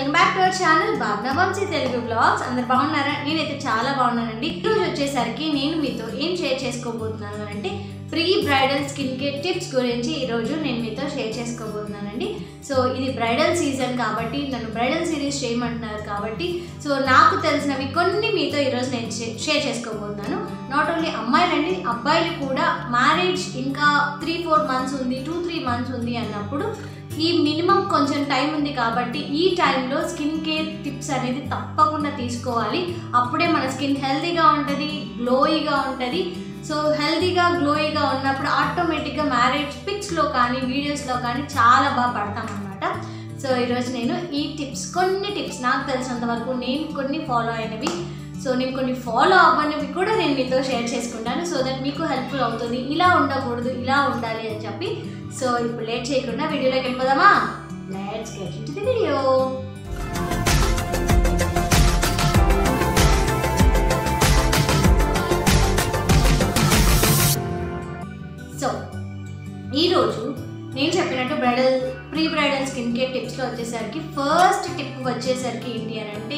welcome back to our channel Bhavana Vamsi Telugu blogs అందరు బాగున్నారా నేనైతే చాలా బాగున్నానండి ఈరోజు వచ్చేసరికి నేను మీతో ఏం షేర్ చేసుకోబోతున్నాను అంటే pre bridal skin care tips గురించి ఈరోజు నేను మీతో షేర్ చేసుకోబోతున్నానండి సో ఇది బ్రైడల్ సీజన్ కాబట్టి నన్ను బ్రైడల్ సిరీస్ చేయమంటున్నారు కాబట్టి సో నాకు తెలిసినవి కొన్ని మీతో ఈరోజు నేను షే- షేర్ చేసుకోబోతున్నాను నాట్ ఓన్లీ అమ్మాయిలండి అబ్బాయిలు కూడా మ్యారేజ్ ఇంకా త్రీ ఫోర్ మంత్స్ ఉంది టూ త్రీ మంత్స్ ఉంది అన్నప్పుడు ఈ మినిమం కొంచెం టైం ఉంది కాబట్టి ఈ టైంలో స్కిన్ కేర్ టిప్స్ అనేది తప్పకుండా తీసుకోవాలి అప్పుడే మన స్కిన్ హెల్తీగా ఉంటుంది గ్లోయిగా ఉంటుంది సో హెల్తీగా గ్లోయిగా ఉన్నప్పుడు ఆటోమేటిక్గా మ్యారేజ్ పిక్స్లో కానీ వీడియోస్లో కానీ చాలా బాగా పడతాం అనమాట సో ఈరోజు నేను ఈ టిప్స్ కొన్ని టిప్స్ నాకు తెలిసినంత వరకు నేను కొన్ని ఫాలో అయినవి సో నేను కొన్ని ఫాలో అవ్వనివి కూడా నేను మీతో షేర్ చేసుకుంటాను సో దట్ మీకు హెల్ప్ఫుల్ అవుతుంది ఇలా ఉండకూడదు ఇలా ఉండాలి అని చెప్పి సో ఇప్పుడు లేట్ చేయకుండా వీడియోలోకి వెళ్ళిపోదామా let's get into the video so ఈరోజు నేను చెప్పినట్టు bridal pre bridal skin care టిప్స్లో వచ్చేసరికి ఫస్ట్ టిప్ వచ్చేసరికి ఏంటి అని అంటే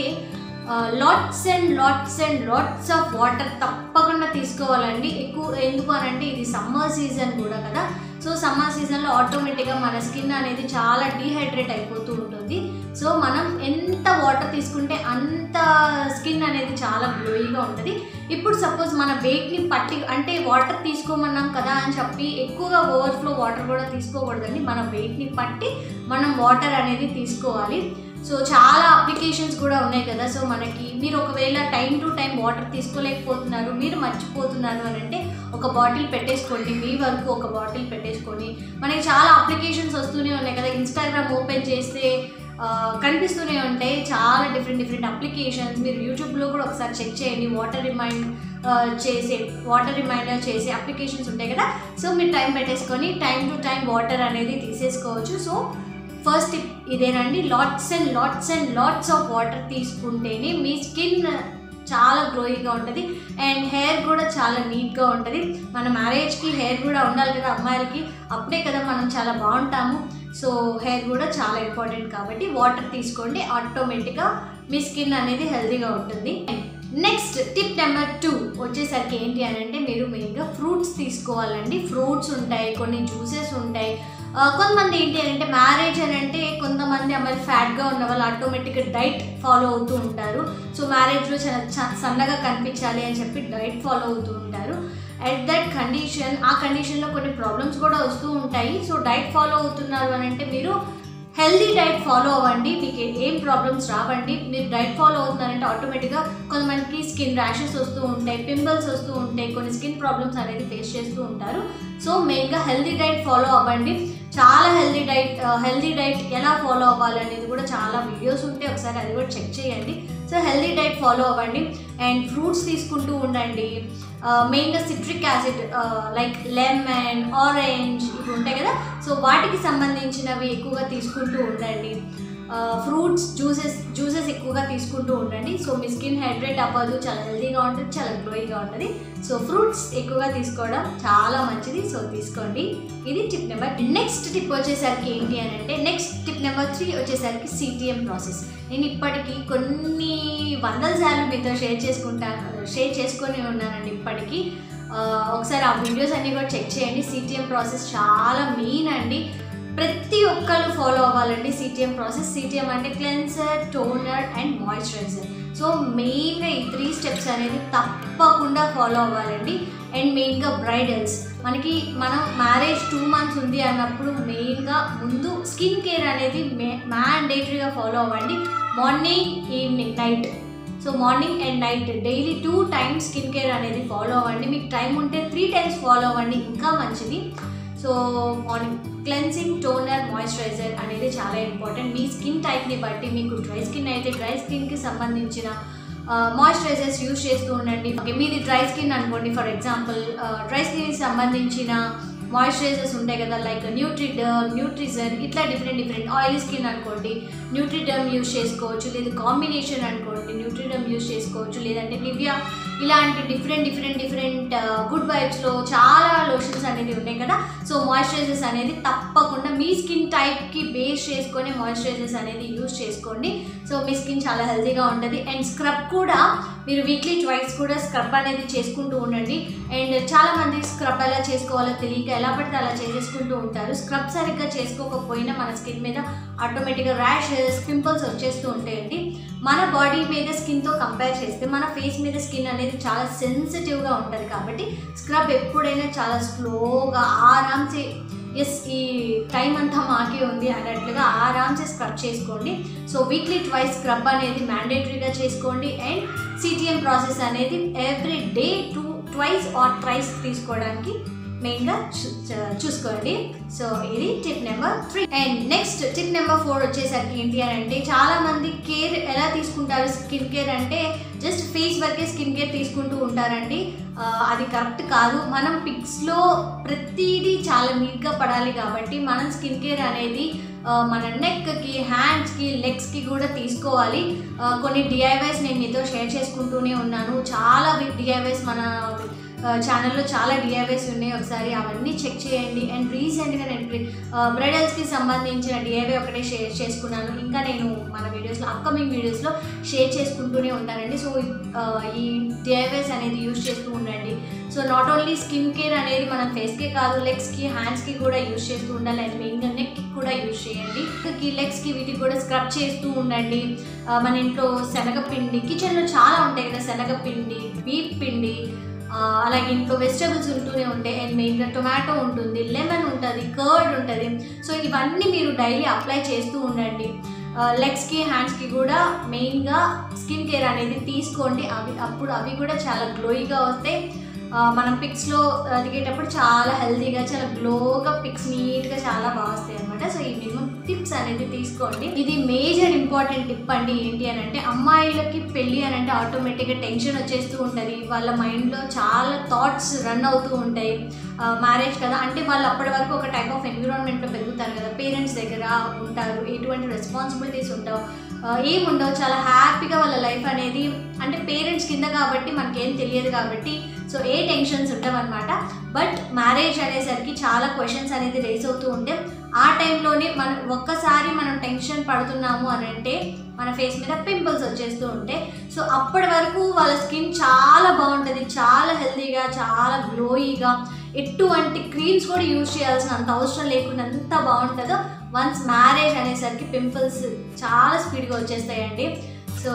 lots and lots and lots of water తప్పకుండా తీసుకోవాలండి ఎక్కువ ఎందుకు అని అంటే ఇది సమ్మర్ సీజన్ కూడా కదా సో సమ్మర్ సీజన్లో ఆటోమేటిక్గా మన స్కిన్ అనేది చాలా డీహైడ్రేట్ అయిపోతూ ఉంటుంది సో మనం ఎంత వాటర్ తీసుకుంటే అంత స్కిన్ అనేది చాలా గ్లోయిగా ఉంటుంది ఇప్పుడు సపోజ్ మన వెయిట్ని పట్టి అంటే వాటర్ తీసుకోమన్నాం కదా అని చెప్పి ఎక్కువగా ఓవర్ఫ్లో వాటర్ కూడా తీసుకోకూడదండి మన వెయిట్ని పట్టి మనం వాటర్ అనేది తీసుకోవాలి సో చాలా అప్లికేషన్స్ కూడా ఉన్నాయి కదా సో మనకి మీరు ఒకవేళ టైం టు టైం వాటర్ తీసుకోలేకపోతున్నారు మీరు మర్చిపోతున్నారు అని అంటే ఒక బాటిల్ పెట్టేసుకోండి మీ వరకు ఒక బాటిల్ పెట్టేసుకొని మనకి చాలా అప్లికేషన్స్ వస్తూనే ఉన్నాయి కదా ఇన్స్టాగ్రామ్ ఓపెన్ చేస్తే ఆ, కనిపిస్తూనే ఉంటాయి చాలా డిఫరెంట్ డిఫరెంట్ అప్లికేషన్స్ మీరు యూట్యూబ్లో కూడా ఒకసారి చెక్ చేయండి వాటర్ రిమైండ్ చేసే వాటర్ రిమైండర్ చేసే అప్లికేషన్స్ ఉంటాయి కదా సో మీరు టైం పెట్టేసుకొని టైం టు టైం వాటర్ అనేది తీసేసుకోవచ్చు సో ఫస్ట్ టిప్ ఇదేనండి lots and lots and lots of water తీసుకుంటేనే మీ స్కిన్ చాలా గ్లోయింగ్గా ఉంటుంది అండ్ హెయిర్ కూడా చాలా నీట్గా ఉంటుంది మన మ్యారేజ్కి హెయిర్ కూడా ఉండాలి కదా అమ్మాయిలకి అప్పుడే కదా మనం చాలా బాగుంటాము సో హెయిర్ కూడా చాలా ఇంపార్టెంట్ కాబట్టి వాటర్ తీసుకోండి ఆటోమేటిక్గా మీ స్కిన్ అనేది హెల్తీగా ఉంటుంది నెక్స్ట్ టిప్ నెంబర్ టూ వచ్చేసరికి ఏంటి అని అంటే మీరు మెయిన్గా ఫ్రూట్స్ తీసుకోవాలండి ఫ్రూట్స్ ఉంటాయి కొన్ని జ్యూసెస్ ఉంటాయి ఆ, కొంతమంది ఏంటి అని అంటే మ్యారేజ్ అని అంటే కొంతమంది అమ్మాయిలు ఫ్యాట్గా ఉన్న వాళ్ళు ఆటోమేటిక్గా డైట్ ఫాలో అవుతూ ఉంటారు సో మ్యారేజ్లో చాలా చ- సన్నగా కనిపించాలి అని చెప్పి డైట్ ఫాలో అవుతూ ఉంటారు అట్ దట్ కండిషన్ ఆ కండిషన్లో కొన్ని ప్రాబ్లమ్స్ కూడా వస్తూ ఉంటాయి సో డైట్ ఫాలో అవుతున్నారు అని అంటే మీరు హెల్దీ డైట్ ఫాలో అవ్వండి మీకు ఏ- ఏం ప్రాబ్లమ్స్ రావండి మీరు డైట్ ఫాలో అవుతున్నారంటే ఆటోమేటిక్గా కొంతమందికి స్కిన్ ర్యాషెస్ వస్తూ ఉంటాయి పింపుల్స్ వస్తూ ఉంటాయి కొన్ని స్కిన్ ప్రాబ్లమ్స్ అనేది ఫేస్ చేస్తూ ఉంటారు సో మెయిన్గా హెల్దీ డైట్ ఫాలో అవ్వండి చాలా హెల్దీ డైట్ హెల్దీ డైట్ ఎలా ఫాలో అవ్వాలి అనేది కూడా చాలా వీడియోస్ ఉంటాయి ఒకసారి అది కూడా చెక్ చేయండి సో హెల్దీ డైట్ ఫాలో అవ్వండి అండ్ ఫ్రూట్స్ తీసుకుంటూ ఉండండి మెయిన్గా citric acid like lemon orange ఇవి ఉంటాయి కదా సో వాటికి సంబంధించినవి ఎక్కువగా తీసుకుంటూ ఉండండి ఫ్రూట్స్ జ్యూసెస్ జ్యూసెస్ ఎక్కువగా తీసుకుంటూ ఉండండి సో మీ స్కిన్ హైడ్రేట్ అవ్వదు చాలా హెల్తీగా ఉంటుంది చాలా గ్లోయిగా ఉంటుంది సో ఫ్రూట్స్ ఎక్కువగా తీసుకోవడం చాలా మంచిది సో తీసుకోండి ఇది టిప్ నెంబర్ నెక్స్ట్ టిప్ వచ్చేసరికి ఏంటి అని అంటే నెక్స్ట్ టిప్ నెంబర్ త్రీ వచ్చేసరికి సిటిఎం ప్రాసెస్ నేను ఇప్పటికీ కొన్ని వందల సార్లు మీతో షేర్ చేసుకుంటాను షేర్ చేసుకొని ఉన్నానండి ఇప్పటికీ ఆ, ఒకసారి ఆ వీడియోస్ అన్నీ కూడా చెక్ చేయండి సిటిఎం ప్రాసెస్ చాలా మెయిన్ అండి ప్రతి ఒక్కరు ఫాలో అవ్వాలండి సిటిఎం ప్రాసెస్ సిటిఎం అంటే cleanser toner and moisturiser so మెయిన్గా ఈ త్రీ స్టెప్స్ అనేది తప్పకుండా ఫాలో అవ్వాలండి అండ్ మెయిన్గా బ్రైడల్స్ మనకి మనం మ్యారేజ్ టూ మంత్స్ ఉంది అన్నప్పుడు మెయిన్గా ముందు స్కిన్ కేర్ అనేది మే మ్యాండేటరీగా ఫాలో అవ్వండి morning evening night so morning and night daily two times skin care అనేది ఫాలో అవ్వండి మీకు టైం ఉంటే త్రీ టైమ్స్ ఫాలో అవ్వండి ఇంకా మంచిది so morning cleansing toner moisturiser అనేది చాలా ఇంపార్టెంట్ మీ స్కిన్ టైప్ని బట్టి మీకు డ్రై స్కిన్ అయితే డ్రై స్కిన్కి సంబంధించిన మాయిశ్చరైజర్స్ యూజ్ చేస్తూ ఉండండి ఓకే మీది డ్రై స్కిన్ అనుకోండి ఫర్ ఎగ్జాంపుల్ డ్రై స్కిన్కి సంబంధించిన మాయిశ్చరైజర్స్ ఉంటాయి కదా లైక్ న్యూట్రిడర్మ్ న్యూట్రిజన్ ఇట్లా డిఫరెంట్ డిఫరెంట్ ఆయిల్ స్కిన్ అనుకోండి న్యూట్రిడర్మ్ యూస్ చేసుకోవచ్చు లేదా కాంబినేషన్ అనుకోండి న్యూట్రిడర్మ్ యూస్ చేసుకోవచ్చు లేదంటే నివ్యా ఇలాంటి డిఫరెంట్ డిఫరెంట్ డిఫరెంట్ గుడ్ వైబ్స్లో చాలా లోషన్స్ అనేది ఉన్నాయి కదా సో మాయిశ్చరైజర్స్ అనేది తప్పకుండా మీ స్కిన్ టైప్కి బేస్ చేసుకొని మాయిశ్చరైజర్స్ అనేది యూస్ చేసుకోండి సో మీ స్కిన్ చాలా హెల్తీగా ఉంటుంది అండ్ స్క్రబ్ కూడా మీరు వీక్లీ ట్వైస్ కూడా స్క్రబ్ అనేది చేసుకుంటూ ఉండండి అండ్ చాలా మంది స్క్రబ్ ఎలా చేసుకోవాలో తెలియక ఎలా పడితే అలా చేసేసుకుంటూ ఉంటారు స్క్రబ్ సరిగ్గా చేసుకోకపోయినా మన స్కిన్ మీద ఆటోమేటిక్గా ర్యాషెస్ పింపుల్స్ వచ్చేస్తూ ఉంటాయండి మన బాడీ మీద స్కిన్తో కంపేర్ చేస్తే మన ఫేస్ మీద స్కిన్ అనేది చాలా సెన్సిటివ్గా ఉంటుంది కాబట్టి స్క్రబ్ ఎప్పుడైనా చాలా స్లోగా ఆరామ్సే ఎస్ ఈ టైం అంతా మాకే ఉంది అన్నట్లుగా ఆరామ్సే స్క్రబ్ చేసుకోండి సో వీక్లీ ట్వైస్ స్క్రబ్ అనేది మ్యాండేటరీగా చేసుకోండి అండ్ సిటిఎం ప్రాసెస్ అనేది every day two twice or thrice తీసుకోవడానికి మెయిన్గా చూసుకోండి సో ఇది tip number three and next tip number four వచ్చేసరికి ఏంటి అని అంటే చాలా మంది కేర్ ఎలా తీసుకుంటారు స్కిన్ కేర్ అంటే జస్ట్ ఫేస్ వరకే స్కిన్ కేర్ తీసుకుంటూ ఉంటారండి ఆ, అది కరెక్ట్ కాదు మనం పిక్స్లో ప్రతిదీ చాలా నీట్గా పడాలి కాబట్టి మనం స్కిన్ కేర్ అనేది ఆ, మన నెక్కి హ్యాండ్స్కి లెగ్స్కి కూడా తీసుకోవాలి ఆ, కొన్ని డిఐవైస్ నేను మీతో షేర్ చేసుకుంటూనే ఉన్నాను చాలా డిఐవైస్ మన ఛానల్లో చాలా డిఐవైస్ ఉన్నాయి ఒకసారి అవన్నీ చెక్ చేయండి అండ్ రీసెంట్గా నేను బ్రైడల్స్కి సంబంధించిన డిఐవై ఒకటే షేర్ చేసుకున్నాను ఇంకా నేను మన వీడియోస్లో అప్కమింగ్ వీడియోస్లో షేర్ చేసుకుంటూనే ఉంటానండి సో ఈ డిఐవైస్ అనేది యూజ్ చేస్తూ ఉండండి so not only skin care అనేది మనం ఫేస్కే కాదు లెగ్స్కి హ్యాండ్స్కి కూడా యూజ్ చేస్తూ ఉండాలి అండ్ మెయిన్గా నెక్కి కూడా యూజ్ చేయండి నెక్కి లెగ్స్కి వీటికి కూడా స్క్రబ్ చేస్తూ ఉండండి ఆ, మన ఇంట్లో శనగపిండి కిచెన్లో చాలా ఉంటాయి కదా శనగపిండి బీప్ పిండి ఆ, అలాగే ఇంట్లో వెజిటబుల్స్ ఉంటూనే ఉంటాయి అండ్ మెయిన్గా టొమాటో ఉంటుంది లెమన్ ఉంటుంది కర్డ్ ఉంటుంది సో ఇవన్నీ మీరు డైలీ అప్లై చేస్తూ ఉండండి లెగ్స్కి హ్యాండ్స్కి కూడా మెయిన్గా స్కిన్ కేర్ అనేది తీసుకోండి అవి అప్పుడు అవి కూడా చాలా గ్లోయిగా వస్తాయి ఆ, మనం పిక్స్లో దిగేటప్పుడు చాలా హెల్తీగా చాలా గ్లోగా పిక్స్ నీట్గా చాలా బాగా వస్తాయి అనమాట సో ఈ మినిమం టిప్స్ అనేది తీసుకోండి ఇది మేజర్ ఇంపార్టెంట్ టిప్ అండి ఏంటి అని అంటే అమ్మాయిలకి పెళ్ళి అని అంటే ఆటోమేటిక్గా టెన్షన్ వచ్చేస్తూ ఉంటుంది వాళ్ళ మైండ్లో చాలా థాట్స్ రన్ అవుతూ ఉంటాయి మ్యారేజ్ కదా అంటే వాళ్ళు అప్పటి వరకు ఒక టైప్ ఆఫ్ ఎన్విరాన్మెంట్లో పెరుగుతారు కదా పేరెంట్స్ దగ్గర ఉంటారు ఎటువంటి రెస్పాన్సిబిలిటీస్ ఉండవు ఆ, ఏముండవు చాలా హ్యాపీగా వాళ్ళ లైఫ్ అనేది అంటే పేరెంట్స్ కింద కాబట్టి మనకేం తెలియదు కాబట్టి సో ఏ టెన్షన్స్ ఉండవు అనమాట బట్ మ్యారేజ్ అనేసరికి చాలా క్వశ్చన్స్ అనేది రేస్ అవుతూ ఉంటే ఆ టైంలోనే మనం ఒక్కసారి మనం టెన్షన్ పడుతున్నాము అని అంటే మన ఫేస్ మీద పింపుల్స్ వచ్చేస్తూ ఉంటాయి సో అప్పటి వరకు వాళ్ళ స్కిన్ చాలా బాగుంటుంది చాలా హెల్తీగా చాలా గ్లోయిగా ఎటువంటి క్రీమ్స్ కూడా యూజ్ చేయాల్సిన అంత అవసరం లేకుండా ఎంత బాగుంటుందో వన్స్ మ్యారేజ్ అనేసరికి పింపుల్స్ చాలా స్పీడ్గా వచ్చేస్తాయండి సో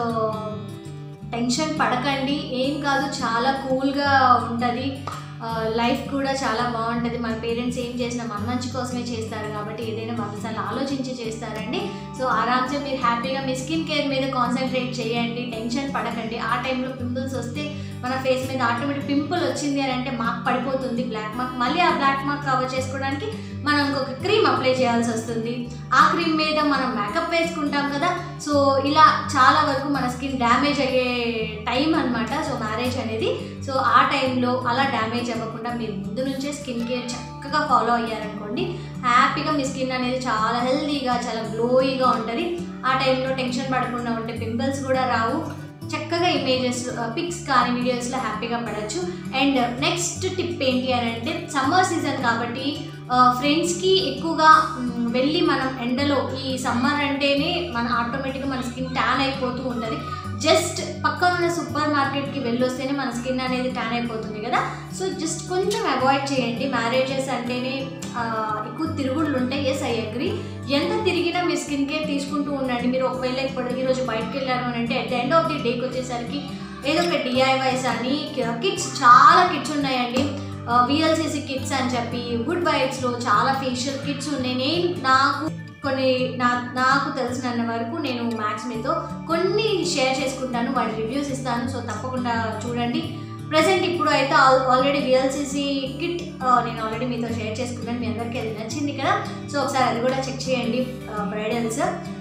టెన్షన్ పడకండి ఏం కాదు చాలా కూల్గా ఉంటుంది లైఫ్ కూడా చాలా బాగుంటుంది మన పేరెంట్స్ ఏం చేసినా మన మంచి కోసమే చేస్తారు కాబట్టి ఏదైనా వందసార్లు ఆలోచించి చేస్తారండి సో ఆరామ్సే మీరు హ్యాపీగా మీ స్కిన్ కేర్ మీద కాన్సన్ట్రేట్ చేయండి టెన్షన్ పడకండి ఆ టైంలో పింపుల్స్ వస్తే మన ఫేస్ మీద ఆటోమేటిక్ పింపుల్ వచ్చింది అని అంటే మార్క్ పడిపోతుంది బ్లాక్ మార్క్ మళ్ళీ ఆ బ్లాక్ మార్క్ కవర్ చేసుకోవడానికి మనం ఇంకొక క్రీమ్ అప్లై చేయాల్సి వస్తుంది ఆ క్రీమ్ మీద మనం మేకప్ వేసుకుంటాం కదా సో ఇలా చాలా వరకు మన స్కిన్ డ్యామేజ్ అయ్యే టైం అనమాట సో మ్యారేజ్ అనేది సో ఆ టైంలో అలా డ్యామేజ్ అవ్వకుండా మీరు ముందు నుంచే స్కిన్ కేర్ చక్కగా ఫాలో అయ్యారనుకోండి హ్యాపీగా మీ స్కిన్ అనేది చాలా హెల్తీగా చాలా గ్లోయిగా ఉంటుంది ఆ టైంలో టెన్షన్ పడకుండా ఉంటే పింపుల్స్ కూడా రావు చక్కగా ఇమేజెస్ పిక్స్ కానీ వీడియోస్లో హ్యాపీగా పడవచ్చు అండ్ నెక్స్ట్ టిప్ ఏంటి అని అంటే సమ్మర్ సీజన్ కాబట్టి ఫ్రెండ్స్కి ఎక్కువగా మ్, వెళ్ళి మనం ఎండలో ఈ సమ్మర్ అంటేనే మన ఆటోమేటిక్గా మన స్కిన్ ట్యాన్ అయిపోతూ ఉంటుంది జస్ట్ పక్కన ఉన్న సూపర్ మార్కెట్కి వెళ్ళొస్తేనే మన స్కిన్ అనేది ట్యాన్ అయిపోతుంది కదా సో జస్ట్ కొంచెం అవాయిడ్ చేయండి మ్యారేజెస్ అంటేనే ఆ, ఎక్కువ తిరుగుళ్ళు ఉంటాయి ఎస్ ఐ అగ్రి ఎంత తిరిగినా మీ స్కిన్ కేర్ తీసుకుంటూ ఉండండి మీరు ఒకవేళ ఇప్పుడు ఈరోజు బయటకు వెళ్ళారు అని అంటే at the end of the డేకి వచ్చేసరికి ఏదో ఒక డిఐవైస్ అని కిట్స్ చాలా కిట్స్ ఉన్నాయండి విఎల్సిసి కిట్స్ అని చెప్పి గుడ్ వైబ్స్లో చాలా ఫేషియల్ కిట్స్ ఉన్నాయి నేను నాకు కొన్ని నా నాకు తెలిసినంత వరకు నేను మ్యాక్స్ మీతో కొన్ని షేర్ చేసుకుంటాను వాటి రివ్యూస్ ఇస్తాను సో తప్పకుండా చూడండి ప్రజెంట్ ఇప్పుడు అయితే ఆల్ ఆల్రెడీ విఎల్సిసి కిట్ నేను ఆల్రెడీ మీతో షేర్ చేసుకున్నాను మీ అందరికీ అది నచ్చింది కదా సో ఒకసారి అది కూడా చెక్ చేయండి బ్రైడల్స్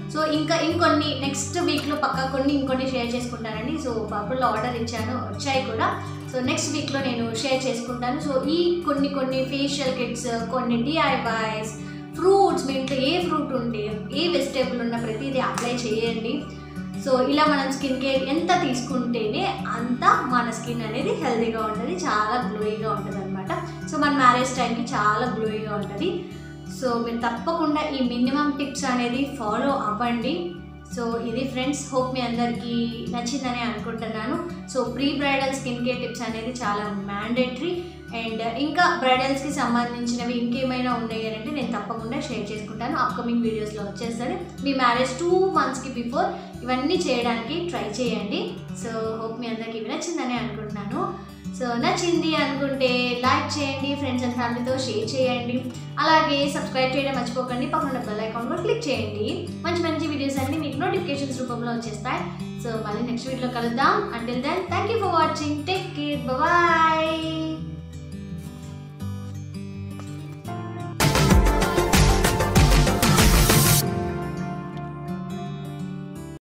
సో ఇంకా ఇంకొన్ని నెక్స్ట్ వీక్లో పక్కా కొన్ని ఇంకొన్ని షేర్ చేసుకుంటానండి సో పర్పుల్లో ఆర్డర్ ఇచ్చాను వచ్చాయి కూడా సో నెక్స్ట్ వీక్లో నేను షేర్ చేసుకుంటాను సో ఈ కొన్ని కొన్ని ఫేషియల్ కిట్స్ కొన్ని డిఐవైస్ ఫ్రూట్స్ మీ ఇంట్లో ఏ ఫ్రూట్ ఉంటే ఏ వెజిటేబుల్ ఉన్న ప్రతిదీ అప్లై చేయండి సో ఇలా మనం స్కిన్ కేర్ ఎంత తీసుకుంటేనే అంత మన స్కిన్ అనేది హెల్తీగా ఉంటుంది చాలా గ్లోయిగా ఉంటుంది అనమాట సో మన మ్యారేజ్ టైంకి చాలా గ్లోయిగా ఉంటుంది సో మీరు తప్పకుండా ఈ మినిమం టిప్స్ అనేది ఫాలో అవ్వండి సో ఇది ఫ్రెండ్స్ హోప్ మీ అందరికీ నచ్చిందని అనుకుంటున్నాను so pre bridal skin care tips అనేది చాలా మ్యాండేటరీ అండ్ ఇంకా బ్రైడల్స్కి సంబంధించినవి ఇంకేమైనా ఉన్నాయి అని అంటే నేను తప్పకుండా షేర్ చేసుకుంటాను అప్కమింగ్ వీడియోస్లో వచ్చేస్తుంది మీ మ్యారేజ్ టూ మంత్స్కి బిఫోర్ ఇవన్నీ చేయడానికి ట్రై చేయండి సో హోప్ మీ అందరికీ ఇవి నచ్చిందని అనుకుంటున్నాను సో నచ్చింది అనుకుంటే లైక్ చేయండి ఫ్రెండ్స్ అండ్ ఫ్యామిలీతో షేర్ చేయండి అలాగే సబ్స్క్రైబ్ చేయడం మర్చిపోకండి పక్కన బెల్ ఐకాన్ కూడా క్లిక్ చేయండి మంచి మంచి వీడియోస్ అన్ని మీకు నోటిఫికేషన్స్ రూపంలో వచ్చేస్తాయి సో మళ్ళీ నెక్స్ట్ వీడియోలో కలుద్దాం until then thank you for watching take care bye